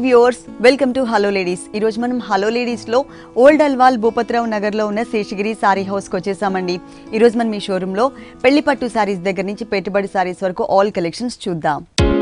Viewers welcome to hello ladies ఈ రోజు మనం హలో లేడీస్ లో ఓల్డ్ అల్వాల్ భూపతిరావు నగర్ లో ఉన్న శేషగిరి సారీ హౌస్ కి వచ్చేసామండి ఈ రోజు మనం ఈ షోరూమ్ లో పెళ్లి పట్టు సారీస్ దగ్గర నుంచి పెట్టుబడి సారీస్ వరకు ఆల్ కలెక్షన్స్ చూద్దాం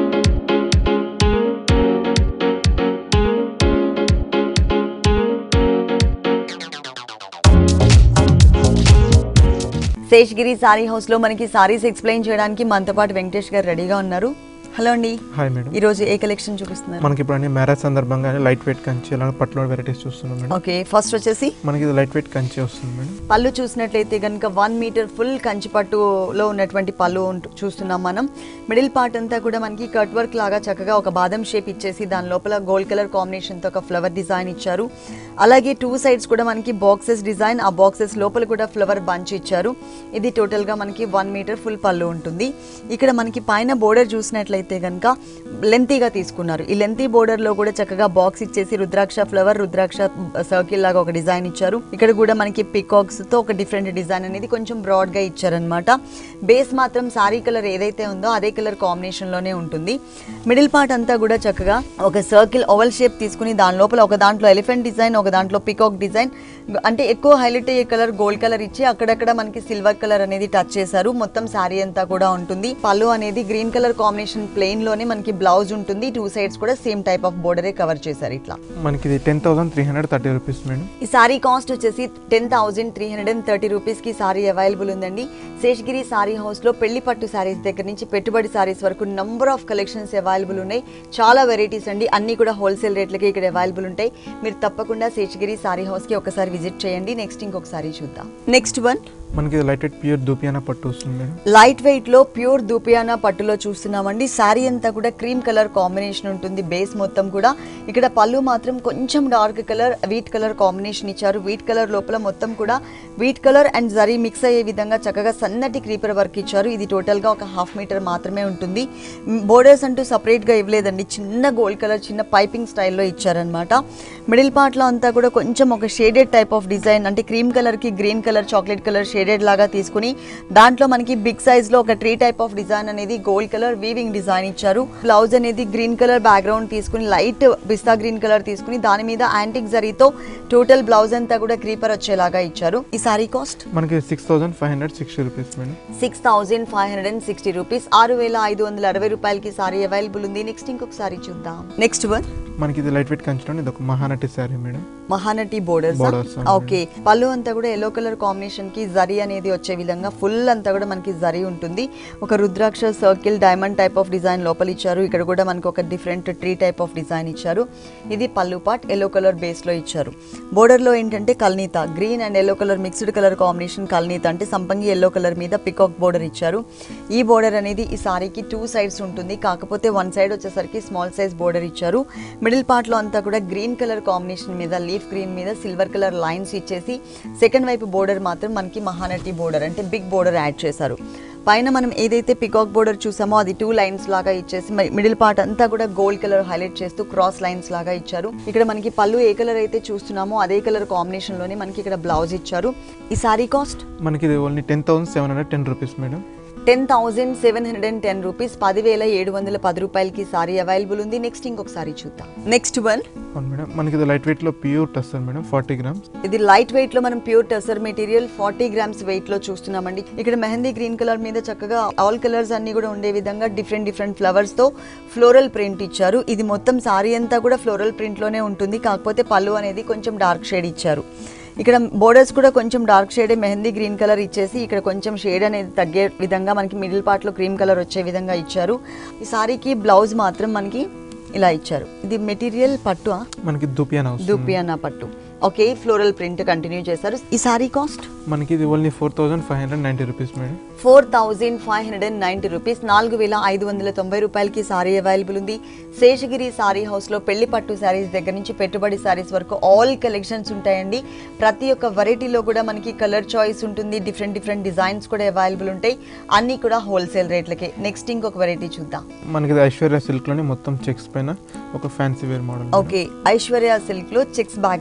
శేషగిరి సారీ హౌస్ లో మనకి సారీస్ ఎక్స్ప్లెయిన్ చేయడానికి మనతో పాటు వెంకటేష్ గారు రెడీగా ఉన్నారు హలో అండి హాయ్ మేడం ఈ రోజు ఏ కలెక్షన్ చూపిస్తున్నారు మనకి ఇప్పుడు అన్ని మ్యారేజ్ సందర్భంగా లైట్ వెయిట్ కంచి అలాగే పట్టులో వెరైటీస్ చూస్తున్నాం మేడం ఓకే ఫస్ట్ వచ్చేసి మనకి ఇది లైట్ వెయిట్ కంచి వస్తుంది మేడం పళ్ళు చూసినట్లయితే కనుక వన్ మీటర్ ఫుల్ కంచిపట్టులో ఉన్నటువంటి పళ్ళు ఉంటు- చూస్తున్నాం మనం మిడిల్ పార్ట్ అంతా కూడా మనకి కట్ వర్క్ లాగా చక్కగా ఒక బాదం షేప్ ఇచ్చేసి దాని లోపల గోల్డ్ కలర్ కాంబినేషన్తో ఒక ఫ్లవర్ డిజైన్ ఇచ్చారు అలాగే టూ సైడ్స్ కూడా మనకి బాక్సెస్ డిజైన్ ఆ బాక్సెస్ లోపల కూడా ఫ్లవర్ బంచ్ ఇచ్చారు ఇది టోటల్గా మనకి వన్ మీటర్ ఫుల్ పళ్ళు ఉంటుంది ఇక్కడ మనకి పైన బోర్డర్ చూసినట్లయితే కనుక లెంతీగా తీసుకున్నారు ఈ లెంతీ బోర్డర్లో కూడా చక్కగా బాక్స్ ఇచ్చేసి రుద్రాక్ష ఫ్లవర్ రుద్రాక్ష సర్కిల్ లాగా ఒక డిజైన్ ఇచ్చారు ఇక్కడ కూడా మనకి పికాక్స్ తో ఒక డిఫరెంట్ డిజైన్ అనేది కొంచెం బ్రాడ్ గా ఇచ్చారనమాట బేస్ మాత్రం సారీ కలర్ ఏదైతే ఉందో అదే కలర్ కాంబినేషన్ లోనే ఉంటుంది మిడిల్ పార్ట్ అంతా కూడా చక్కగా ఒక సర్కిల్ ఓవల్ షేప్ తీసుకుని దాని లోపల ఒక దాంట్లో ఎలిఫెంట్ డిజైన్ ఒక దాంట్లో పికాక్ డిజైన్ అంటే ఎక్కువ హైలైట్ అయ్యే కలర్ గోల్డ్ కలర్ ఇచ్చి అక్కడక్కడ మనకి సిల్వర్ కలర్ అనేది టచ్ చేశారు మొత్తం శారీ అంతా కూడా ఉంటుంది పళ్ళు అనేది గ్రీన్ కలర్ కాంబినేషన్ ప్లెయిన్ లోనే మనకి బ్లౌజ్ ఉంటుంది టూ సైడ్స్ కూడా సేమ్ టైప్ ఆఫ్ బోర్డరే కవర్ చేశారు ఇట్లా మనకి ఇది ten thousand three hundred thirty rupees madam ఈ సారీ కాస్ట్ వచ్చేసి ten thousand three hundred and thirty రూపీస్కి సారీ అవైలబుల్ ఉందండి శేషగిరి సారీ హౌస్లో పెళ్లి పట్టు సారీస్ దగ్గర నుంచి పెట్టుబడి సారీస్ వరకు నంబర్ ఆఫ్ కలెక్షన్స్ అవైలబుల్ ఉన్నాయి చాలా వెరైటీస్ అండి అన్నీ కూడా హోల్సేల్ రేట్లకి ఇక్కడ అవైలబుల్ ఉంటాయి మీరు తప్పకుండా శేషగిరి సారీ హౌస్కి ఒకసారి విజిట్ చేయండి నెక్స్ట్ ఇంకొకసారి చూద్దాం నెక్స్ట్ వన్ మనకి ఇది లైట్ వెయిట్ ప్యూర్ దూపియానా పట్టు వస్తుంది మేడం లైట్ వెయిట్ లో ప్యూర్ దూపియానా పట్టులో చూస్తున్నామండి శారీ అంతా కూడా క్రీమ్ కలర్ కాంబినేషన్ ఉంటుంది బేస్ మొత్తం కూడా ఇక్కడ పళ్ళు మాత్రం కొంచెం dark colour wheat colour combination ఇచ్చారు వీట్ కలర్ లోపల మొత్తం కూడా wheat colour and zari mix అయ్యే విధంగా చక్కగా సన్నటి క్రీపర్ వర్క్ ఇచ్చారు ఇది టోటల్ గా ఒక హాఫ్ మీటర్ మాత్రమే ఉంటుంది బోర్డర్స్ అంటూ సపరేట్ గా ఇవ్వలేదండి చిన్న గోల్డ్ కలర్ చిన్న పైపింగ్ స్టైల్లో ఇచ్చారనమాట మిడిల్ పార్ట్ లో అంతా కూడా కొంచెం ఒక షేడెడ్ టైప్ ఆఫ్ డిజైన్ అంటే క్రీమ్ కలర్ కి green colour chocolate colour shaded లాగా తీసుకుని దాంట్లో మనకి బిగ్ సైజ్ లో ఒక ట్రీ టైప్ ఆఫ్ డిజైన్ అనేది గోల్డ్ కలర్ వీవింగ్ డిజైన్ ఇచ్చారు బ్లౌజ్ అనేది గ్రీన్ కలర్ బ్యాక్గ్రౌండ్ తీసుకుని లైట్ పిస్తా గ్రీన్ కలర్ తీసుకుని దాని మీద యాంటిక్ జరీతో టోటల్ బ్లౌజ్ అంతా కూడా క్రీపర్ వచ్చేలాగా ఇచ్చారు ఈ సారీ కాస్ట్ మనకి six thousand five hundred sixty rupees madam six thousand five hundred and sixty rupees ఆరు వేల ఐదు వందల అరవై రూపాయలకి సారీ అవైలబుల్ ఉంది నెక్స్ట్ ఇంకొకసారి చూద్దాం నెక్స్ట్ వన్ మనకి ఇది లైట్ వెయిట్ కంచిలో ఇది ఒక Mahanati sari madam Mahanati borders Borders, అవునండి. ఓకే పళ్ళు అంతా కూడా ఎల్లో కలర్ కాంబినేషన్ కి జరీ అనేది వచ్చే విధంగా ఫుల్ అంతా కూడా మనకి జరీ ఉంటుంది ఒక rudraksha circle diamond type of design లోపల ఇచ్చారు ఇక్కడ కూడా మనకి ఒక different tree type of design ఇచ్చారు ఇది పళ్ళు పార్ట్ ఎల్లో కలర్ బేస్ లో ఇచ్చారు బోర్డర్ లో ఏంటంటే కల్నీత green and yellow colour mixed colour combination కల్నీత అంటే సంపంగి ఎల్లో కలర్ మీద పికాక్ బోర్డర్ ఇచ్చారు ఈ బోర్డర్ అనేది ఈ సారీకి టూ సైడ్స్ ఉంటుంది కాకపోతే వన్ సైడ్ వచ్చేసరికి స్మాల్ సైజ్ బోర్డర్ ఇచ్చారు మిడిల్ పార్ట్ లో అంతా కూడా గ్రీన్ కలర్ కాంబినేషన్ మీద లీఫ్ గ్రీన్ మీద సిల్వర్ కలర్ లైన్స్ ఇచ్చేసి సెకండ్ వైపు బోర్డర్ మాత్రం మనకి మహానటి బోర్డర్ అంటే బిగ్ బోర్డర్ యాడ్ చేశారు పైన మనం ఏదైతే పికాక్ బోర్డర్ చూసామో అది టూ లైన్స్ లాగా ఇచ్చేసి మిడిల్ పార్ట్ అంతా కూడా గోల్డ్ కలర్ హైలైట్ చేస్తూ క్రాస్ లైన్స్ లాగా ఇచ్చారు ఇక్కడ మనకి పళ్ళు ఏ కలర్ అయితే చూస్తున్నామో అదే కలర్ కాంబినేషన్ లోనే మనకి ఇక్కడ బ్లౌజ్ ఇచ్చారు ఈ సారీ కాస్ట్ మనకి ఇది only ten thousand seven hundred ten rupees madam ten thousand seven hundred and ten rupees పదివేల ఏడు వందల పది రూపాయలకి సారీ అవైలబుల్ ఉంది నెక్స్ట్ ఇంకొకసారి చూద్దాం నెక్స్ట్ వన్ అవును మేడం మనకి ఇది లైట్ వెయిట్లో pure tussar madam forty grams ఇది లైట్ వెయిట్ లో మనం pure tussar material forty grams weight లో చూస్తున్నామండి ఇక్కడ మెహందీ గ్రీన్ కలర్ మీద చక్కగా ఆల్ కలర్స్ అన్ని కూడా ఉండే విధంగా డిఫరెంట్ డిఫరెంట్ ఫ్లవర్స్ తో ఫ్లోరల్ ప్రింట్ ఇచ్చారు ఇది మొత్తం సారీ అంతా కూడా ఫ్లోరల్ ప్రింట్ లోనే ఉంటుంది కాకపోతే పళ్ళు అనేది కొంచెం డార్క్ షేడ్ ఇచ్చారు ఇక్కడ బోర్డర్స్ కూడా కొంచెం dark shade mehndi green colour ఇచ్చేసి ఇక్కడ కొంచెం షేడ్ అనేది తగ్గే విధంగా మనకి మిడిల్ పార్ట్ లో క్రీమ్ కలర్ వచ్చే విధంగా ఇచ్చారు ఈ సారీకి బ్లౌజ్ మాత్రం మనకి ఇలా ఇచ్చారు ఇది మెటీరియల్ పట్టు మనకి దూపియానా వస్తుంది దూపియానా పట్టు ఓకే ఫ్లోరల్ ప్రింట్ కంటిన్యూ చేశారు ఈ సారీ కాస్ట్ మనకి ఇది only four thousand five hundred ninety rupees madam four thousand five hundred and ninety rupees నాలుగు వేల ఐదు వందల తొంభై రూపాయలకి సారీ అవైలబుల్ ఉంది శేషగిరి సారీ హౌస్లో పెళ్లి పట్టు శారీస్ దగ్గర నుంచి పెట్టుబడి శారీస్ వరకు ఆల్ కలెక్షన్స్ ఉంటాయండి ప్రతి ఒక్క వెరైటీలో కూడా మనకి కలర్ చాయిస్ ఉంటుంది డిఫరెంట్ డిఫరెంట్ డిజైన్స్ కూడా అవైలబుల్ ఉంటాయి అన్నీ కూడా హోల్సేల్ రేట్లకే నెక్స్ట్ ఇంకొక వెరైటీ చూద్దాం మనకి ఇది ఐశ్వర్య సిల్క్లోని మొత్తం చెక్స్ పైన ఒక fancy wear model okay Aishwarya silk లో చెక్స్ బ్యాక్గ్రౌండ్ లో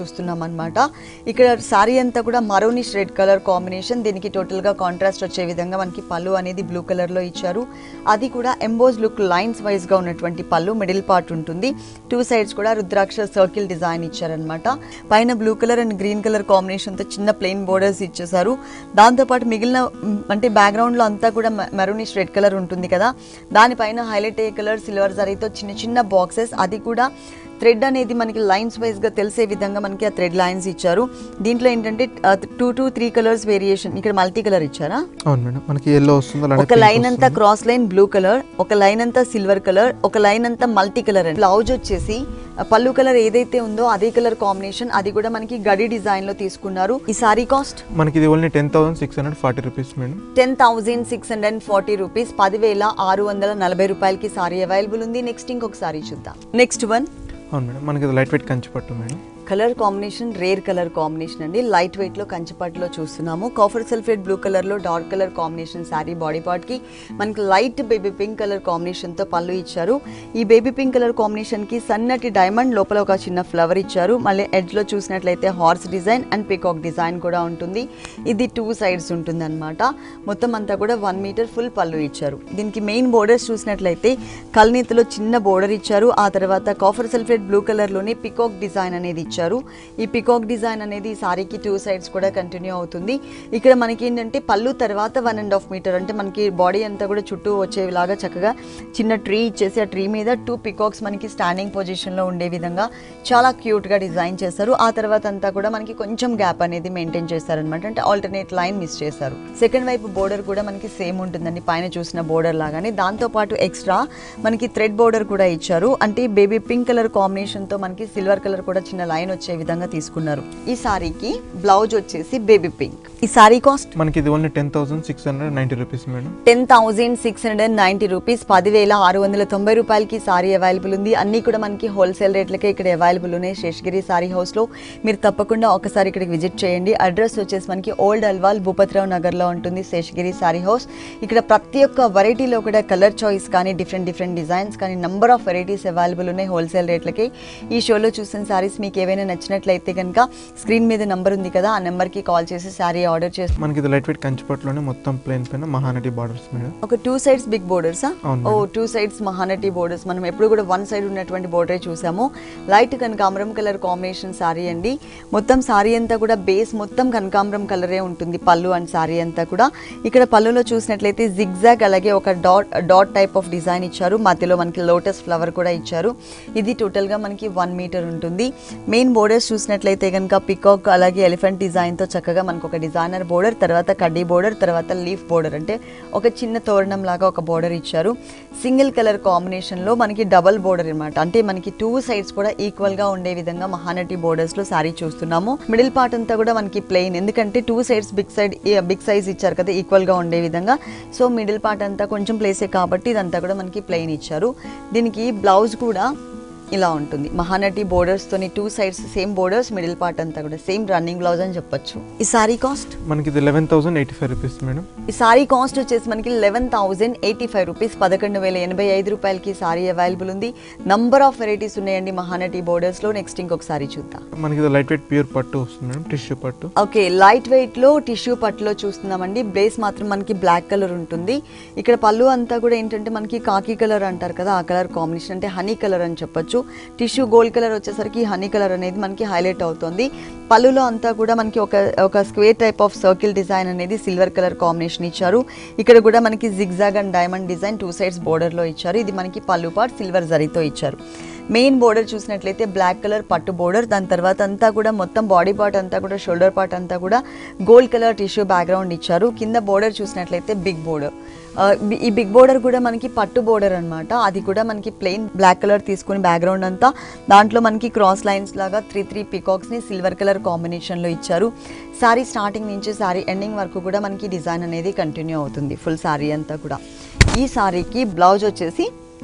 చూస్తున్నాం అనమాట ఇక్కడ శారీ అంతా కూడా మరోనిష్ రెడ్ కలర్ కాంబినేషన్ దీనికి టోటల్గా కాంట్రాస్ట్ వచ్చే విధంగా మనకి పళ్ళు అనేది బ్లూ కలర్లో ఇచ్చారు అది కూడా ఎంబోజ్ లుక్ లైన్స్ వైజ్గా ఉన్నటువంటి పళ్ళు మిడిల్ పార్ట్ ఉంటుంది టూ సైడ్స్ కూడా రుద్రాక్ష సర్కిల్ డిజైన్ ఇచ్చారనమాట పైన blue colour and green colour కాంబినేషన్తో చిన్న ప్లెయిన్ బోర్డర్స్ ఇచ్చేసారు దాంతోపాటు మిగిలిన మ్, అంటే బ్యాక్గ్రౌండ్లో అంతా కూడా మెరూనిష్ రెడ్ కలర్ ఉంటుంది కదా దానిపైన హైలైట్ అయ్యే కలర్ సిల్వర్ జరీతో చిన్న చిన్న బాక్సెస్ అది కూడా థ్రెడ్ అనేది మనకి లైన్స్ వైజ్గా తెలిసే విధంగా మనకి ఆ థ్రెడ్ లైన్స్ ఇచ్చారు దీంట్లో ఏంటంటే two to three colours variation ఇక్కడ మల్టీ కలర్ ఇచ్చారా అవును మేడం మనకి ఎల్లో వస్తుంది అలానే ఒక pink లైన్ అంతా వస్తుంది. క్రాస్ లైన్ బ్లూ కలర్ ఒక లైన్ అంతా సిల్వర్ కలర్ ఒక లైన్ అంతా మల్టీ కలర్ అండి బ్లౌజ్ వచ్చేసి ఆ పళ్ళు కలర్ ఏదైతే ఉందో అదే కలర్ కాంబినేషన్ అది కూడా మనకి గడి డిజైన్ లో తీసుకున్నారు ఈ సారీ కాస్ట్ మనకి ఇది only ten thousand six hundred forty rupees madam ten thousand six hundred and forty rupees పదివేల ఆరు వందల నలభై రూపాయలకి సారీ అవైలబుల్ ఉంది నెక్స్ట్ ఇంకొక సారీ చూద్దాం నెక్స్ట్ వన్ అవును మేడం మనకి ఇది లైట్ వెయిట్ కంచి పట్టు madam colour combination rare colour combination అండి లైట్ వెయిట్ లో కంచిపట్టులో చూస్తున్నాము కాఫర్ సల్ఫేట్ బ్లూ కలర్ లో dark colour combination sari body part కి మనకి light baby pink colour combination తో పళ్ళు ఇచ్చారు ఈ బేబీ పింక్ కలర్ కాంబినేషన్ కి సన్నటి డైమండ్ లోపల ఒక చిన్న ఫ్లవర్ ఇచ్చారు మళ్ళీ ఎడ్జ్ లో చూసినట్లయితే horse design and peacock design కూడా ఉంటుంది ఇది టూ సైడ్స్ ఉంటుంది అనమాట మొత్తం అంతా కూడా వన్ మీటర్ ఫుల్ పళ్ళు ఇచ్చారు దీనికి మెయిన్ బోర్డర్స్ చూసినట్లయితే కల్నీతిలో చిన్న బోర్డర్ ఇచ్చారు ఆ తర్వాత కాఫర్ సల్ఫేట్ బ్లూ కలర్లోనే పికాక్ డిజైన్ అనేది ఇచ్చారు ఈ పికాక్ డిజైన్ అనేది ఈ సారీకి టూ సైడ్స్ కూడా కంటిన్యూ అవుతుంది ఇక్కడ మనకి ఏంటంటే పళ్ళు తర్వాత వన్ అండ్ హాఫ్ మీటర్ అంటే మనకి బాడీ అంతా కూడా చుట్టూ వచ్చేలాగా చక్కగా చిన్న ట్రీ ఇచ్చేసి ఆ ట్రీ మీద టూ పికాక్స్ మనకి స్టాండింగ్ పొజిషన్లో ఉండే విధంగా చాలా క్యూట్గా డిజైన్ చేశారు ఆ తర్వాత అంతా కూడా మనకి కొంచెం గ్యాప్ అనేది మెయింటైన్ చేశారనమాట అంటే ఆల్టర్నేట్ లైన్ మిస్ చేశారు సెకండ్ వైపు బోర్డర్ కూడా మనకి సేమ్ ఉంటుందండి పైన చూసిన బోర్డర్ లాగానే దాంతో పాటు ఎక్స్ట్రా మనకి థ్రెడ్ బోర్డర్ కూడా ఇచ్చారు అంటే బేబీ పింక్ కలర్ కాంబినేషన్ తో మనకి సిల్వర్ కలర్ కూడా చిన్న లైన్ వచ్చే విధంగా తీసుకున్నారు ఈ సారీకి బ్లౌజ్ వచ్చేసి బేబీ పింక్ ఈ సారీ కాస్ట్ మనకి ఇది only ten thousand six hundred ninety rupees madam ten thousand six hundred and ninety rupees పదివేల ఆరు వందల తొంభై రూపాయలకి సారీ అవైలబుల్ ఉంది అన్నీ కూడా మనకి హోల్సేల్ రేట్లకే ఇక్కడ అవైలబుల్ ఉన్నాయి శేషగిరి సారీ హౌస్లో మీరు తప్పకుండా ఒకసారి ఇక్కడికి విజిట్ చేయండి అడ్రస్ వచ్చేసి మనకి ఓల్డ్ అల్వాల్ భూపతిరావు నగర్లో ఉంటుంది శేషగిరి సారీ హౌస్ ఇక్కడ ప్రతి ఒక్క వెరైటీలో కూడా కలర్ చాయిస్ కానీ డిఫరెంట్ డిఫరెంట్ డిజైన్స్ కానీ నంబర్ ఆఫ్ వెరైటీస్ అవైలబుల్ ఉన్నాయి హోల్సేల్ రేట్లకి ఈ షోలో చూసిన సారీస్ మీకు ఏవైనా నచ్చినట్లయితే కనుక స్క్రీన్ మీద నెంబర్ ఉంది కదా ఆ నెంబర్కి కాల్ చేసి సారీ ఆర్డర్ చేసి మనకి ఇది లైట్ వెయిట్ కంచి పట్టులోనే మొత్తం ప్లేన్ పైన మహానటి బార్డర్స్ మేడం ఒక టూ సైడ్స్ బిగ్ బోర్డర్సా అవును ఓ madam. Two sides Mahanati borders మనం ఎప్పుడు కూడా వన్ సైడ్ ఉన్నటువంటి బోర్డరే చూసాము లైట్ కనకాంబరం కలర్ కాంబినేషన్ సారీ అండి మొత్తం సారీ అంతా కూడా బేస్ మొత్తం కనకాంబరం కలరే ఉంటుంది పళ్ళు అండ్ సారీ అంతా కూడా ఇక్కడ పళ్ళులో చూసినట్లయితే జిగ్జాగ్ అలాగే ఒక dot dot type of design ఇచ్చారు మధ్యలో మనకి లోటస్ ఫ్లవర్ కూడా ఇచ్చారు ఇది టోటల్గా మనకి వన్ మీటర్ ఉంటుంది మెయిన్ బోర్డర్స్ చూసినట్లయితే కనుక పికాక్ అలాగే ఎలిఫెంట్ డిజైన్తో చక్కగా మనకు ఒక డిజైనర్ బోర్డర్ తర్వాత కడ్డీ బోర్డర్ తర్వాత లీఫ్ బోర్డర్ అంటే ఒక చిన్న తోరణం లాగా ఒక బోర్డర్ ఇచ్చారు సింగిల్ కలర్ కాంబినేషన్లో మనకి డబల్ బోర్డర్ అనమాట అంటే మనకి టూ సైడ్స్ కూడా ఈక్వల్గా ఉండే విధంగా మహానటి బోర్డర్స్లో శారీ చూస్తున్నాము మిడిల్ పార్ట్ అంతా కూడా మనకి ప్లెయిన్ ఎందుకంటే two sides big side big size ఇచ్చారు కదా ఈక్వల్గా ఉండే విధంగా సో మిడిల్ పార్ట్ అంతా కొంచెం ప్లేసే కాబట్టి ఇదంతా కూడా మనకి ప్లెయిన్ ఇచ్చారు దీనికి బ్లౌజ్ కూడా ఇలా ఉంటుంది మహానటి బోర్డర్స్ తోని two sides same borders middle part అంతా కూడా సేమ్ రన్నింగ్ బ్లౌజ్ అని చెప్పొచ్చు ఈ సారీ కాస్ట్ మనకి ఇది eleven thousand eighty five rupees madam ఈ సారీ కాస్ట్ వచ్చేసి మనకి eleven thousand eighty five rupees పదకొండు వేల ఎనభై ఐదు రూపాయలకి సారీ అవైలబుల్ ఉంది నంబర్ ఆఫ్ వెరైటీస్ ఉన్నాయండి మహానటి బోర్డర్స్లో నెక్స్ట్ ఇంకొక సారీ చూద్దాం మనకి ఇది లైట్ వెయిట్ ప్యూర్ పట్టు వస్తుంది మేడం టిష్యూ పట్టు ఓకే లైట్ వెయిట్ లో టిష్యూ పట్టులో చూస్తున్నామండి బేస్ మాత్రం మనకి బ్లాక్ కలర్ ఉంటుంది ఇక్కడ పళ్ళు అంతా కూడా ఏంటంటే మనకి కాకి కలర్ అంటారు కదా ఆ కలర్ కాంబినేషన్ అంటే హనీ కలర్ అని చెప్పొచ్చు టిష్యూ గోల్డ్ కలర్ వచ్చేసరికి హనీ కలర్ అనేది మనకి హైలైట్ అవుతుంది పళ్ళులో అంతా కూడా మనకి ఒక ఒక square type of circle design అనేది సిల్వర్ కలర్ కాంబినేషన్ ఇచ్చారు ఇక్కడ కూడా మనకి zigzag and diamond design two sides బోర్డర్లో ఇచ్చారు ఇది మనకి పళ్ళు పార్ట్ సిల్వర్ జరీతో ఇచ్చారు మెయిన్ బోర్డర్ చూసినట్లయితే బ్లాక్ కలర్ పట్టు బోర్డర్ దాని తర్వాత అంతా కూడా మొత్తం బాడీ పార్ట్ అంతా కూడా షోల్డర్ పార్ట్ అంతా కూడా గోల్డ్ కలర్ టిష్యూ బ్యాక్గ్రౌండ్ ఇచ్చారు కింద బోర్డర్ చూసినట్లయితే బిగ్ బోర్డర్ ఈ బిగ్ బోర్డర్ కూడా మనకి పట్టు బోర్డర్ అన్నమాట అది కూడా మనకి ప్లెయిన్ బ్లాక్ కలర్ తీసుకుని బ్యాక్గ్రౌండ్ అంతా దాంట్లో మనకి క్రాస్ లైన్స్ లాగా త్రీ త్రీ పికాక్స్ని సిల్వర్ కలర్ కాంబినేషన్లో ఇచ్చారు శారీ స్టార్టింగ్ నుంచి శారీ ఎండింగ్ వరకు కూడా మనకి డిజైన్ అనేది కంటిన్యూ అవుతుంది ఫుల్ శారీ అంతా కూడా ఈ శారీకి బ్లౌజ్ వచ్చేసి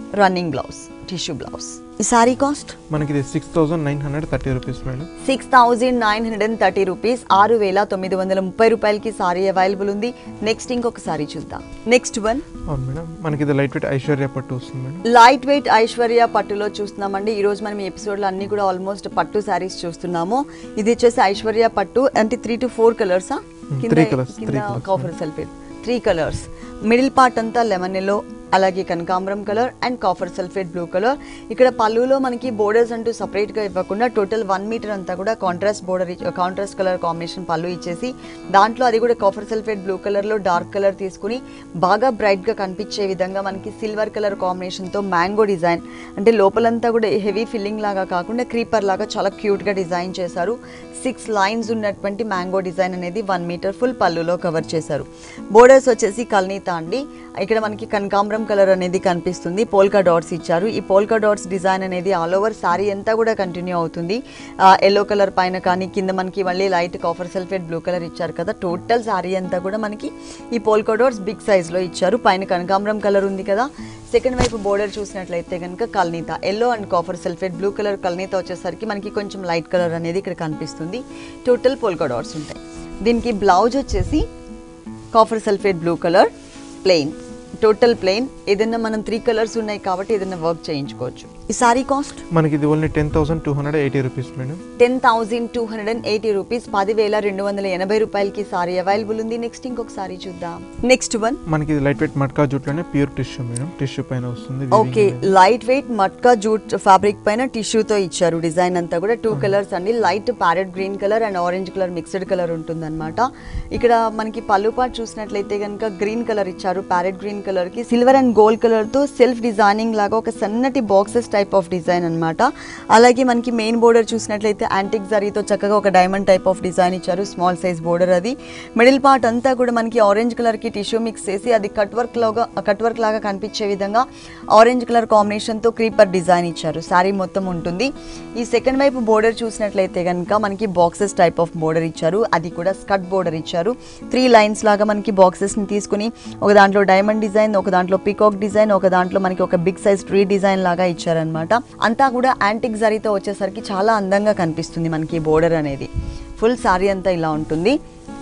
రన్నింగ్ బ్లౌజ్ టిష్యూ బ్లౌజ్ ఈ సారీ కాస్ట్ మనకి ఇది six thousand nine hundred thirty rupees madam six thousand nine hundred and thirty rupees ఆరు వేల తొమ్మిది వందల ముప్పై రూపాయలకి సారీ అవైలబుల్ ఉంది నెక్స్ట్ ఇంకొక సారీ చూద్దాం నెక్స్ట్ వన్ అవును మేడం మనకి ఇది లైట్ వెయిట్ ఐశ్వర్య పట్టు వస్తుంది మేడం లైట్ వెయిట్ ఐశ్వర్య పట్టులో చూస్తున్నామండి ఈ రోజు మనం ఈ ఎపిసోడ్లో అన్ని కూడా ఆల్మోస్ట్ పట్టు శారీస్ చూస్తున్నాము ఇది వచ్చేసి ఐశ్వర్య పట్టు అంటే త్రీ టు ఫోర్ కలర్సా three colours, three colours. Copper sulphate three colours middle part అంతా లెమన్ ఎల్లో అలాగే కనకాంబరం colour and copper sulphate blue colour ఇక్కడ పళ్ళులో మనకి బోర్డర్స్ అంటూ సపరేట్గా ఇవ్వకుండా టోటల్ వన్ మీటర్ అంతా కూడా contrast border contrast colour combination పళ్ళు ఇచ్చేసి దాంట్లో అది కూడా కాఫర్ సల్ఫేట్ బ్లూ కలర్లో డార్క్ కలర్ తీసుకుని బాగా బ్రైట్గా కనిపించే విధంగా మనకి సిల్వర్ కలర్ కాంబినేషన్తో మ్యాంగో డిజైన్ అంటే లోపలంతా కూడా హెవీ ఫిల్లింగ్ లాగా కాకుండా క్రీపర్ లాగా చాలా క్యూట్గా డిజైన్ చేశారు సిక్స్ లైన్స్ ఉన్నటువంటి మ్యాంగో డిజైన్ అనేది వన్ మీటర్ ఫుల్ పళ్ళులో కవర్ చేశారు బోర్డర్స్ వచ్చేసి కల్నీత అండి ఇక్కడ మనకి కనకాంబరం కలర్ అనేది కనిపిస్తుంది పోల్కా డాట్స్ ఇచ్చారు ఈ పోల్కా డాట్స్ డిజైన్ అనేది ఆల్ ఓవర్ శారీ అంతా కూడా కంటిన్యూ అవుతుంది ఎల్లో కలర్ పైన కానీ కింద మనకి మళ్ళీ light copper sulphate blue colour ఇచ్చారు కదా టోటల్ శారీ అంతా కూడా మనకి ఈ పోల్కా డాట్స్ బిగ్ సైజ్లో ఇచ్చారు పైన కనకాంబరం కలర్ ఉంది కదా సెకండ్ వైపు బోర్డర్ చూసినట్లయితే కనుక కల్నీత yellow and copper sulphate blue colour కల్నీత వచ్చేసరికి మనకి కొంచెం లైట్ కలర్ అనేది ఇక్కడ కనిపిస్తుంది టోటల్ పోల్కా డాట్స్ ఉంటాయి దీనికి బ్లౌజ్ వచ్చేసి copper sulphate blue colour plain total plain ఏదైనా మనం త్రీ కలర్స్ ఉన్నాయి కాబట్టి ఏదైనా వర్క్ చేయించుకోవచ్చు ఈ సారీ కాస్ట్ మనకి ఇది only ten thousand two hundred eighty rupees madam ten thousand two hundred and eighty rupees పదివేల రెండు వందల ఎనభై రూపాయలకి సారీ అవైలబుల్ ఉంది నెక్స్ట్ ఇంకొక సారీ చూద్దాం నెక్స్ట్ వన్ మనకి ఇది లైట్ వెయిట్ మట్కా జూట్లోనే ప్యూర్ టిష్యూ మేడం టిష్యూ పైన వస్తుంది okay light weight matka jute fabric పైన టిష్యూతో ఇచ్చారు డిజైన్ అంతా కూడా టూ కలర్స్ అండి light parrot green colour and orange colour mixed colour ఉంటుంది అనమాట ఇక్కడ మనకి పళ్ళు పాటు చూసినట్లయితే కనుక గ్రీన్ కలర్ ఇచ్చారు ప్యారెట్ గ్రీన్ కలర్ కి సిల్వర్ అండ్ గోల్డ్ కలర్ తో సెల్ఫ్ డిజైనింగ్ లాగా ఒక సన్నటి బాక్సెస్ టైప్ ఆఫ్ డిజైన్ అన్నమాట అలాగే మనకి మెయిన్ బోర్డర్ చూసినట్లయితే యాంటిక్ జరీతో చక్కగా ఒక డైమండ్ టైప్ ఆఫ్ డిజైన్ ఇచ్చారు స్మాల్ సైజ్ బోర్డర్ అది మిడిల్ పార్ట్ అంతా కూడా మనకి ఆరెంజ్ కలర్ కి టిష్యూ మిక్స్ చేసి అది కట్ వర్క్ లాగా కట్ వర్క్ లాగా కనిపించే విధంగా ఆరెంజ్ కలర్ కాంబినేషన్ తో క్రీపర్ డిజైన్ ఇచ్చారు శారీ మొత్తం ఉంటుంది ఈ సెకండ్ వైపు బోర్డర్ చూసినట్లయితే కనుక మనకి బాక్సెస్ టైప్ ఆఫ్ బోర్డర్ ఇచ్చారు అది కూడా స్కట్ బోర్డర్ ఇచ్చారు త్రీ లైన్స్ లాగా మనకి బాక్సెస్ ని తీసుకుని ఒక దాంట్లో డైమండ్ డిజైన్ ఒక దాంట్లో పికాక్ డిజైన్ ఒక దాంట్లో మనకి ఒక బిగ్ సైజ్ ట్రీ డిజైన్ లాగా ఇచ్చారనమాట అంతా కూడా యాంటిక్ జరీతో వచ్చేసరికి చాలా అందంగా కనిపిస్తుంది మనకి బోర్డర్ అనేది ఫుల్ సారీ అంతా ఇలా ఉంటుంది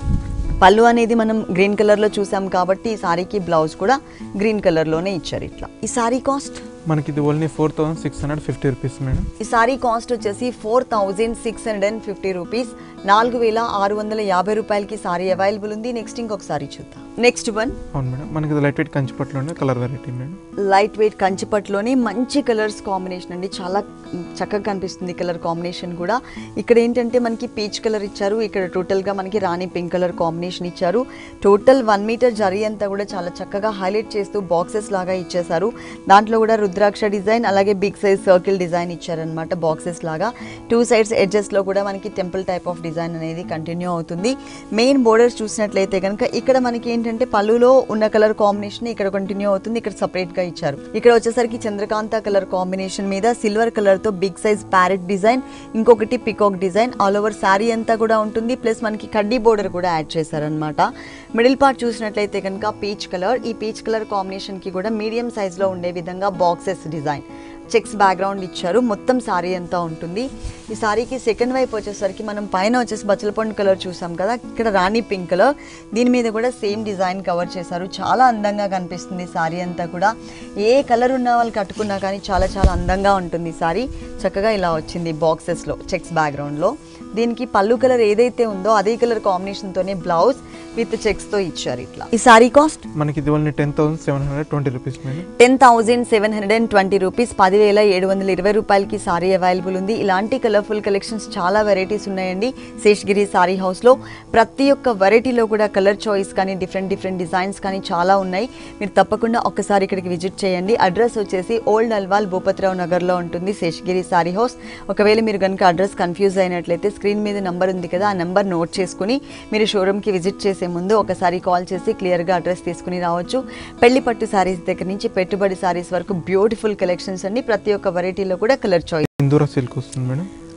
పళ్ళు అనేది మనం గ్రీన్ కలర్లో చూసాం కాబట్టి ఈ సారీకి బ్లౌజ్ కూడా గ్రీన్ కలర్లోనే ఇచ్చారు ఇట్లా ఈ సారీ కాస్ట్ మనకి ఇది only four thousand six hundred fifty rupees madam ఈ సారీ కాస్ట్ వచ్చేసి four thousand six hundred and fifty rupees నాలుగు వేల ఆరు వందల యాభై రూపాయలకి సారీ అవైలబుల్ ఉంది నెక్స్ట్ ఇంకొక సారీ చూద్దాం నెక్స్ట్ వన్ అవును మేడం మనకి ఇది లైట్ వెయిట్ కంచిపట్లోనే colour variety madam light weight కంచిపట్లోని మంచి కలర్స్ కాంబినేషన్ అండి చాలా చక్కగా కనిపిస్తుంది కలర్ కాంబినేషన్ కూడా ఇక్కడ ఏంటంటే మనకి పీచ్ కలర్ ఇచ్చారు ఇక్కడ టోటల్గా మనకి రాణి పింక్ కలర్ కాంబినేషన్ ఇచ్చారు టోటల్ వన్ మీటర్ జరీ అంతా కూడా చాలా చక్కగా హైలైట్ చేస్తూ బాక్సెస్ లాగా ఇచ్చేసారు దాంట్లో కూడా రుద్రాక్ష డిజైన్ అలాగే బిగ్ సైజ్ సర్కిల్ డిజైన్ ఇచ్చారనమాట బాక్సెస్ లాగా టూ సైడ్స్ ఎడ్జెస్లో కూడా మనకి టెంపుల్ టైప్ ఆఫ్ డిజైన్ అనేది కంటిన్యూ అవుతుంది మెయిన్ బోర్డర్స్ చూసినట్లయితే కనుక ఇక్కడ మనకి ఏంటంటే పళ్ళులో ఉన్న కలర్ కాంబినేషన్ ఇక్కడ కంటిన్యూ అవుతుంది ఇక్కడ సపరేట్ గా ఇచ్చారు ఇక్కడ వచ్చేసరికి చంద్రకాంత కలర్ కాంబినేషన్ మీద సిల్వర్ కలర్ తో బిగ్ సైజ్ ప్యారెట్ డిజైన్ ఇంకొకటి peacock design all over sari అంతా కూడా ఉంటుంది ప్లస్ మనకి కడ్డీ బోర్డర్ కూడా యాడ్ చేశారనమాట మిడిల్ పార్ట్ చూసినట్లయితే కనుక పీచ్ కలర్ ఈ పీచ్ కలర్ కాంబినేషన్ కి కూడా మీడియం సైజ్ లో ఉండే విధంగా బాక్సెస్ డిజైన్ చెక్స్ బ్యాక్గ్రౌండ్ ఇచ్చారు మొత్తం సారీ అంతా ఉంటుంది ఈ సారీకి సెకండ్ వైపు వచ్చేసరికి మనం పైన వచ్చేసి బచ్చలపండు కలర్ చూసాం కదా ఇక్కడ రాణి పింక్ కలర్ దీని మీద కూడా సేమ్ డిజైన్ కవర్ చేశారు చాలా అందంగా కనిపిస్తుంది సారీ అంతా కూడా ఏ కలర్ ఉన్న వాళ్ళు కట్టుకున్నా కానీ చాలా చాలా అందంగా ఉంటుంది సారీ చక్కగా ఇలా వచ్చింది బాక్సెస్లో చెక్స్ బ్యాక్గ్రౌండ్లో దీనికి పళ్ళు కలర్ ఏదైతే ఉందో అదే కలర్ కాంబినేషన్తోనే బ్లౌజ్ విత్ చెక్స్తో ఇచ్చారు ఇట్లా ఈ సారీ కాస్ట్ మనకి ఇది only ten thousand seven hundred twenty rupees madam ten thousand seven hundred and twenty rupees పదివేల ఏడు వందల ఇరవై రూపాయలకి సారీ అవైలబుల్ ఉంది ఇలాంటి కలర్ఫుల్ కలెక్షన్స్ చాలా వెరైటీస్ ఉన్నాయండి శేషగిరి సారీ హౌస్లో ప్రతి ఒక్క వెరైటీలో కూడా కలర్ చాయిస్ కానీ డిఫరెంట్ డిఫరెంట్ డిజైన్స్ కానీ చాలా ఉన్నాయి మీరు తప్పకుండా ఒక్కసారి ఇక్కడికి విజిట్ చేయండి అడ్రస్ వచ్చేసి ఓల్డ్ అల్వాల్ భూపతిరావు నగర్లో ఉంటుంది శేషగిరి సారీ హౌస్ ఒకవేళ మీరు కనుక అడ్రస్ కన్ఫ్యూజ్ అయినట్లయితే స్క్రీన్ మీద నెంబర్ ఉంది కదా ఆ నెంబర్ నోట్ చేసుకుని మీరు షోరూమ్కి విజిట్ చేసే ముందు ఒకసారి కాల్ చేసి క్లియర్గా అడ్రస్ తీసుకుని రావచ్చు పెళ్లి పట్టు సారీస్ దగ్గర నుంచి పెట్టుబడి సారీస్ వరకు బ్యూటిఫుల్ కలెక్షన్స్ అండి ప్రతి ఒక్క వెరైటీలో కూడా కలర్ చాయిస్ ఇందూరా సిల్క్ వస్తుంది మేడం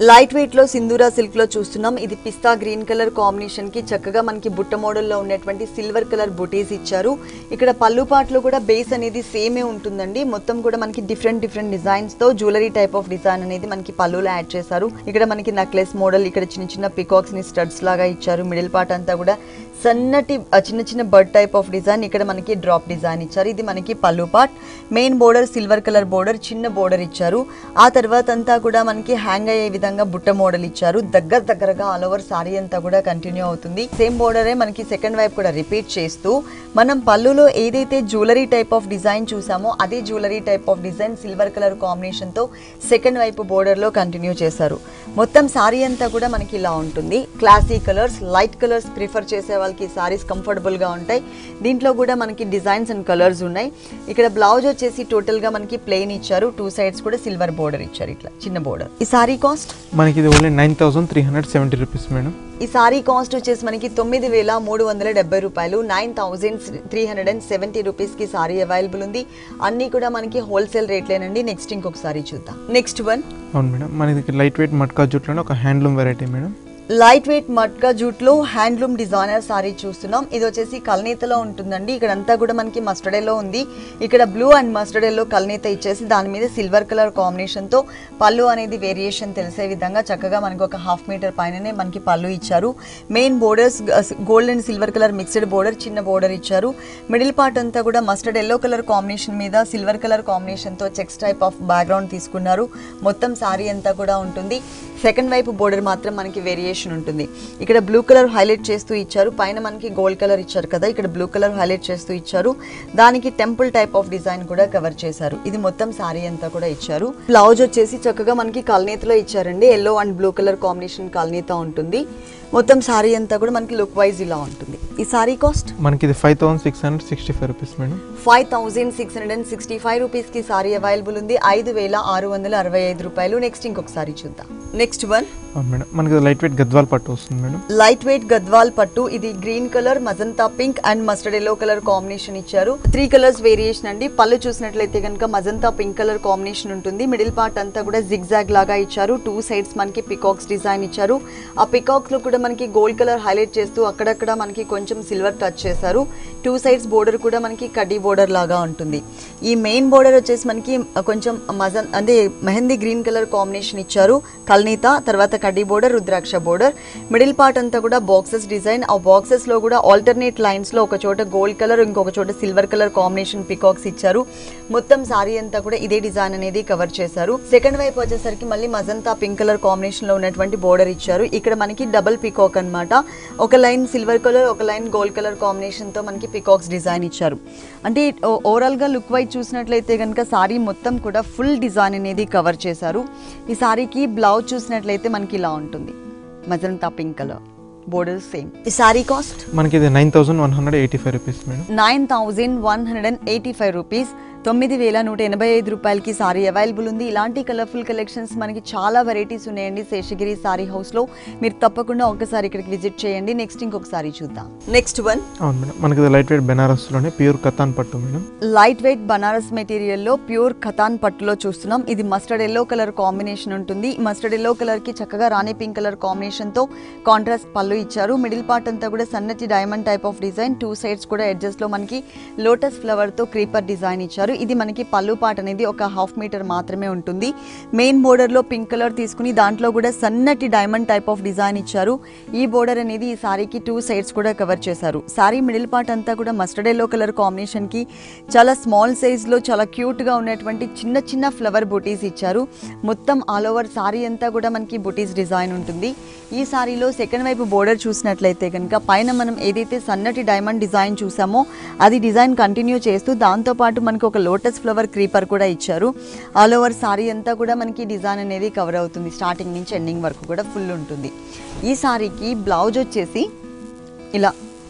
లైట్ వెయిట్ లో సింధూరా సిల్క్ లో చూస్తున్నాం ఇది పిస్తా గ్రీన్ కలర్ కాంబినేషన్ కి చక్కగా మనకి బుట్ట మోడల్లో ఉన్నటువంటి సిల్వర్ కలర్ బుటీస్ ఇచ్చారు ఇక్కడ పళ్ళు పాటలో కూడా బేస్ అనేది సేమే ఉంటుందండి మొత్తం కూడా మనకి డిఫరెంట్ డిఫరెంట్ డిజైన్స్ తో జ్యువెలరీ టైప్ ఆఫ్ డిజైన్ అనేది మనకి పళ్ళులో యాడ్ చేశారు ఇక్కడ మనకి నెక్లెస్ మోడల్ ఇక్కడ చిన్న చిన్న పికాక్స్ ని స్టడ్స్ లాగా ఇచ్చారు మిడిల్ పార్ట్ అంతా కూడా సన్నటి ఆ, చిన్న చిన్న బర్డ్ టైప్ ఆఫ్ డిజైన్ ఇక్కడ మనకి డ్రాప్ డిజైన్ ఇచ్చారు ఇది మనకి పళ్ళు part main border silver colour border చిన్న బోర్డర్ ఇచ్చారు ఆ తర్వాత అంతా కూడా మనకి హ్యాంగ్ అయ్యే విధంగా బుట్ట మోడల్ ఇచ్చారు దగ్గర దగ్గరగా ఆల్ ఓవర్ సారీ అంతా కూడా కంటిన్యూ అవుతుంది సేమ్ బోర్డరే మనకి సెకండ్ వైపు కూడా రిపీట్ చేస్తూ మనం పళ్ళులో ఏదైతే జ్యువెలరీ టైప్ ఆఫ్ డిజైన్ చూసామో అదే jewellery type of design silver colour combination తో సెకండ్ వైపు బోర్డర్ లో కంటిన్యూ చేశారు మొత్తం సారీ అంతా కూడా మనకి ఇలా ఉంటుంది classy colours light colours prefer చేసే వాళ్ళకి సారీస్ కంఫర్టబుల్ గా ఉంటాయి దీంట్లో కూడా మనకి డిజైన్స్ అండ్ కలర్స్ ఉన్నాయి ఇక్కడ బ్లౌజ్ వచ్చేసి టోటల్ గా మనకి ప్లెయిన్ ఇచ్చారు టూ సైడ్స్ కూడా సిల్వర్ బోర్డర్ ఇచ్చారు ఇట్లా చిన్న బోర్డర్ ఈ సారీ కాస్ట్ మనకి ఇది only nine thousand three hundred seventy rupees madam ఈ సారీ కాస్ట్ వచ్చేసి మనకి తొమ్మిది వేల మూడు వందల డెబ్బై రూపాయలు nine thousand three hundred and seventy రూపీస్కి సారీ అవైలబుల్ ఉంది అన్నీ కూడా మనకి హోల్సేల్ రేట్లేనండి నెక్స్ట్ ఇంకొక సారీ చూద్దాం నెక్స్ట్ వన్ అవును మేడం మనకి లైట్ వెయిట్ మట్కా జూట్లోనే ఒక handloom variety madam light weight మట్కా జూట్లో హ్యాండ్లూమ్ డిజైనర్ సారీ చూస్తున్నాం ఇది వచ్చేసి కల్నేతలో ఉంటుందండి ఇక్కడ అంతా కూడా మనకి మస్టర్డ్ ఎల్లో ఉంది ఇక్కడ బ్లూ అండ్ మస్టర్డ్ ఎల్లో కల్నేత ఇచ్చేసి దాని మీద సిల్వర్ కలర్ కాంబినేషన్తో పళ్ళు అనేది వేరియేషన్ తెలిసే విధంగా చక్కగా మనకి ఒక హాఫ్ మీటర్ పైననే మనకి పళ్ళు ఇచ్చారు main borders gold and silver colour mixed border చిన్న బోర్డర్ ఇచ్చారు మిడిల్ పార్ట్ అంతా కూడా మస్టర్డ్ ఎల్లో కలర్ కాంబినేషన్ మీద సిల్వర్ కలర్ కాంబినేషన్తో చెక్స్ టైప్ ఆఫ్ బ్యాక్గ్రౌండ్ తీసుకున్నారు మొత్తం సారీ అంతా కూడా ఉంటుంది సెకండ్ వైపు బోర్డర్ మాత్రం మనకి వేరియేషన్ ఉంటుంది ఇక్కడ బ్లూ కలర్ హైలైట్ చేస్తూ ఇచ్చారు పైన మనకి గోల్డ్ కలర్ ఇచ్చారు కదా ఇక్కడ బ్లూ కలర్ హైలైట్ చేస్తూ ఇచ్చారు దానికి టెంపుల్ టైప్ ఆఫ్ డిజైన్ కూడా కవర్ చేశారు ఇది మొత్తం సారీ అంతా కూడా ఇచ్చారు బ్లౌజ్ వచ్చేసి చక్కగా మనకి కల్నేతలో ఇచ్చారండి yellow and blue colour combination కల్నేత ఉంటుంది మొత్తం సారీ అంతా కూడా మనకి లుక్ వైజ్ ఇలా ఉంటుంది ఈ సారీ కాస్ట్ మనకి ఇది five thousand six hundred sixty five rupees madam five thousand six hundred and sixty five రూపీస్కి సారీ అవైలబుల్ ఉంది ఐదు వేల ఆరు వందల అరవై ఐదు రూపాయలు నెక్స్ట్ ఇంకొక సారీ చూద్దాం నెక్స్ట్ వన్ అవును మేడం మనకి లైట్ వెయిట్ గద్వాల్ పట్టు వస్తుంది మేడం లైట్ వెయిట్ గద్వాల్ పట్టు ఇది green colour magenta pink and mustard yellow colour combination ఇచ్చారు త్రీ కలర్స్ వేరియేషన్ అండి పళ్ళు చూసినట్లయితే కనుక మజంతా పింక్ కలర్ కాంబినేషన్ ఉంటుంది మిడిల్ పార్ట్ అంతా కూడా జిగ్జాగ్ లాగా ఇచ్చారు టూ సైడ్స్ మనకి పికాక్స్ డిజైన్ ఇచ్చారు ఆ పికాక్స్ లో కూడా మనకి గోల్డ్ కలర్ హైలైట్ చేస్తూ అక్కడక్కడ మనకి కొంచెం సిల్వర్ టచ్ చేశారు టూ సైడ్స్ బోర్డర్ కూడా మనకి కడ్డీ బోర్డర్ లాగా ఉంటుంది ఈ మెయిన్ బోర్డర్ వచ్చేసి మనకి కొంచెం మజన్ అంటే మెహందీ గ్రీన్ కలర్ కాంబినేషన్ ఇచ్చారు కల్నీత తర్వాత కడ్డీ border rudraksha border middle part అంతా కూడా బాక్సెస్ డిజైన్ ఆ బాక్సెస్ లో కూడా ఆల్టర్నేట్ లైన్స్ లో ఒక చోట గోల్డ్ కలర్ ఇంకొక చోట సిల్వర్ కలర్ కాంబినేషన్ పికాక్స్ ఇచ్చారు మొత్తం సారీ అంతా కూడా ఇదే డిజైన్ అనేది కవర్ చేశారు సెకండ్ వైపు వచ్చేసరికి మళ్ళీ మజంతా పింక్ కలర్ కాంబినేషన్ లో ఉన్నటువంటి బోర్డర్ ఇచ్చారు ఇక్కడ మనకి డబుల్ పికాక్ అన్నమాట ఒక లైన్ సిల్వర్ కలర్ ఒక లైన్ గోల్డ్ కలర్ కాంబినేషన్ తో మనకి పికాక్స్ డిజైన్ ఇచ్చారు అంటే ఓవరాల్ గా లుక్ వైజ్ చూసినట్లయితే కనుక సారీ మొత్తం కూడా ఫుల్ డిజైన్ అనేది కవర్ చేశారు ఈ సారీకి బ్లౌజ్ చూసినట్లయితే మనకి ఇలా ఉంటుంది magenta pink colour border same ఈ సారీ కాస్ట్ మనకి ఇది nine thousand one hundred eighty five rupees madam nine thousand one hundred and eighty five rupees తొమ్మిది వేల నూట ఎనభై ఐదు రూపాయలకి సారీ అవైలబుల్ ఉంది ఇలాంటి కలర్ఫుల్ కలెక్షన్స్ మనకి చాలా వెరైటీస్ ఉన్నాయండి శేషగిరి సారీ హౌస్లో మీరు తప్పకుండా ఒకసారి ఇక్కడికి విజిట్ చేయండి నెక్స్ట్ ఇంకొక సారీ చూద్దాం నెక్స్ట్ వన్ అవును మేడం మనకి ఇది లైట్ వెయిట్ బెనారస్లోనే ప్యూర్ కతాన్ పట్టు మేడం లైట్ వెయిట్ బనారస్ మెటీరియల్లో ప్యూర్ ఖతాన్ పట్టులో చూస్తున్నాం ఇది మస్టర్డ్ ఎల్లో కలర్ కాంబినేషన్ ఉంటుంది మస్టర్డ్ ఎల్లో కలర్ కి చక్కగా రాణి పింక్ కలర్ కాంబినేషన్ తో కాంట్రాస్ట్ పళ్ళు ఇచ్చారు మిడిల్ పార్ట్ అంతా కూడా సన్నటి diamond type of design two sides కూడా ఎడ్జెస్ లో మనకి లోటస్ ఫ్లవర్ తో క్రీపర్ డిజైన్ ఇచ్చారు ఇది మనకి పళ్ళు పార్ట్ అనేది ఒక హాఫ్ మీటర్ మాత్రమే ఉంటుంది మెయిన్ బోర్డర్ లో పింక్ కలర్ తీసుకుని దాంట్లో కూడా సన్నటి డైమండ్ టైప్ ఆఫ్ డిజైన్ ఇచ్చారు ఈ బోర్డర్ అనేది ఈ సారీకి టూ సైడ్స్ కూడా కవర్ చేశారు సారీ మిడిల్ పార్ట్ అంతా కూడా మస్టర్డ్ ఎల్లో కలర్ కాంబినేషన్ కి చాలా స్మాల్ సైజ్ లో చాలా క్యూట్ గా ఉన్నటువంటి చిన్న చిన్న ఫ్లవర్ బుటీస్ ఇచ్చారు మొత్తం ఆల్ ఓవర్ సారీ అంతా కూడా మనకి బుటీస్ డిజైన్ ఉంటుంది ఈ సారీలో సెకండ్ వైపు బోర్డర్ చూసినట్లయితే కనుక పైన మనం ఏదైతే సన్నటి డైమండ్ డిజైన్ చూసామో అది డిజైన్ కంటిన్యూ చేస్తూ దాంతో పాటు మనకి ఒక లోటస్ ఫ్లవర్ క్రీపర్ కూడా ఇచ్చారు ఆల్ ఓవర్ సారీ అంతా కూడా మనకి డిజైన్ అనేది కవర్ అవుతుంది స్టార్టింగ్ నుంచి ఎండింగ్ వరకు కూడా ఫుల్ ఉంటుంది ఈ సారీకి బ్లౌజ్ వచ్చేసి ఇలా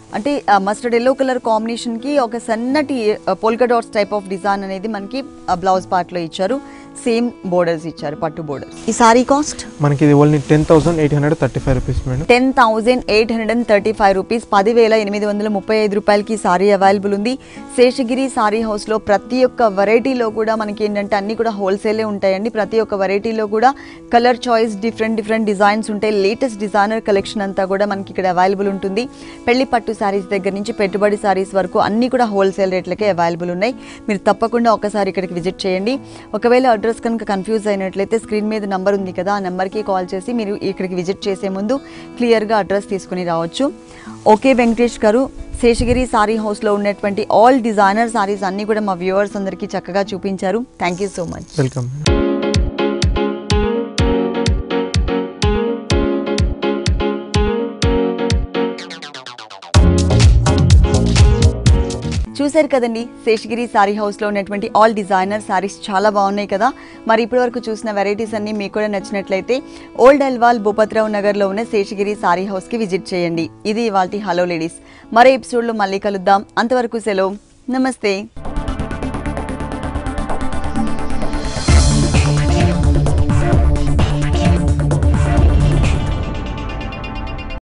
అంటే మస్టర్డ్ ఎల్లో కలర్ కాంబినేషన్కి ఒక సన్నటి polka dots type of design అనేది మనకి బ్లౌజ్ పార్ట్లో ఇచ్చారు సేమ్ బోర్డర్స్ ఇచ్చారు పట్టు బోర్డర్స్ ఈ సారీ కాస్ట్ మనకి ఇది only ten thousand eight hundred thirty five rupees madam ten thousand eight hundred and thirty five rupees పదివేల ఎనిమిది వందల ముప్పై ఐదు రూపాయలకి ఈ సారీ అవైలబుల్ ఉంది శేషగిరి సారీ హౌస్లో ప్రతి ఒక్క వెరైటీలో కూడా మనకి ఏంటంటే అన్ని కూడా హోల్సేలే ఉంటాయండి ప్రతి ఒక్క వెరైటీలో కూడా colour choice different different designs ఉంటాయి లేటెస్ట్ డిజైనర్ కలెక్షన్ అంతా కూడా మనకి ఇక్కడ అవైలబుల్ ఉంటుంది పెళ్లి పట్టు శారీస్ దగ్గర నుంచి పెట్టుబడి శారీస్ వరకు అన్ని కూడా హోల్సేల్ రేట్లకే అవైలబుల్ ఉన్నాయి మీరు తప్పకుండా ఒకసారి ఇక్కడికి విజిట్ చేయండి ఒకవేళ అడ్రస్ కనుక కన్ఫ్యూజ్ అయినట్లయితే స్క్రీన్ మీద నెంబర్ ఉంది కదా ఆ నెంబర్కి కాల్ చేసి మీరు ఇక్కడికి విజిట్ చేసే ముందు క్లియర్గా అడ్రస్ తీసుకుని రావచ్చు ఓకే వెంకటేష్ గారు శేషగిరి సారీ హౌస్లో ఉన్నటువంటి ఆల్ డిజైనర్ సారీస్ అన్నీ కూడా మా వ్యూవర్స్ అందరికీ చక్కగా చూపించారు thank you so much welcome madam చూశారు కదండి శేషగిరి సారీ హౌస్లో ఉన్నటువంటి ఆల్ డిజైనర్ సారీస్ చాలా బాగున్నాయి కదా మరి ఇప్పటి వరకు చూసిన వెరైటీస్ అన్ని మీకు కూడా నచ్చినట్లయితే ఓల్డ్ అల్వాల్ భూపత్రావు నగర్లో ఉన్న శేషగిరి సారీ హౌస్కి విజిట్ చేయండి ఇది ఇవాళ హలో లేడీస్ మరో ఎపిసోడ్లో మళ్ళీ కలుద్దాం అంతవరకు సెలవు నమస్తే